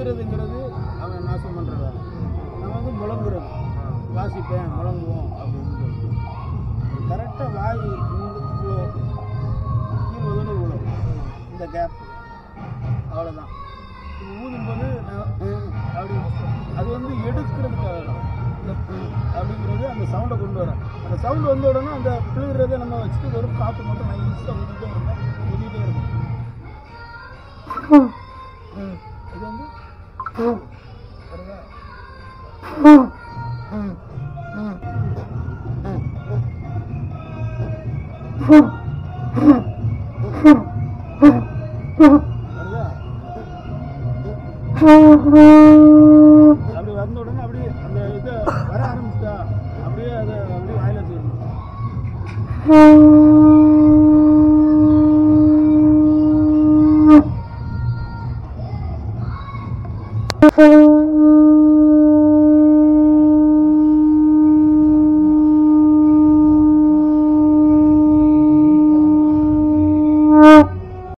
ஊதுறதுங்கிறது அவன் நாசம் பண்ணுறது நம்ம வந்து முழங்குறது வாசிப்பேன் முழங்குவோம் அப்படின்னு சொல்லிட்டு கரெக்டாக வாய் இங்க இவ்வளோ கீழ் உதடு இவ்வளோ இந்த கேப் அவ்வளோதான் இது ஊதும்போது நான் ம் அப்படி அது வந்து எடுக்கிறதுக்காக தான் இந்த ம் அப்படிங்கிறது அந்த சவுண்டை கொண்டு வரும் அந்த சவுண்ட் வந்த உடனே அந்த பிழுகிறத நம்ம வச்சுட்டு வெறும் காற்று மட்டும் நைஸாக ஊதிட்டே இருந்தோம் ஊதிட்டே இருக்கும் ம் இது வந்து வருதா ம் ம் ம் வருதா அப்படி வந்த உடனே அப்படியே அந்த இது வர ஆரம்பிச்சிட்டா அப்படியே அதை அப்படியே வாயில வச்சிடணும் Thank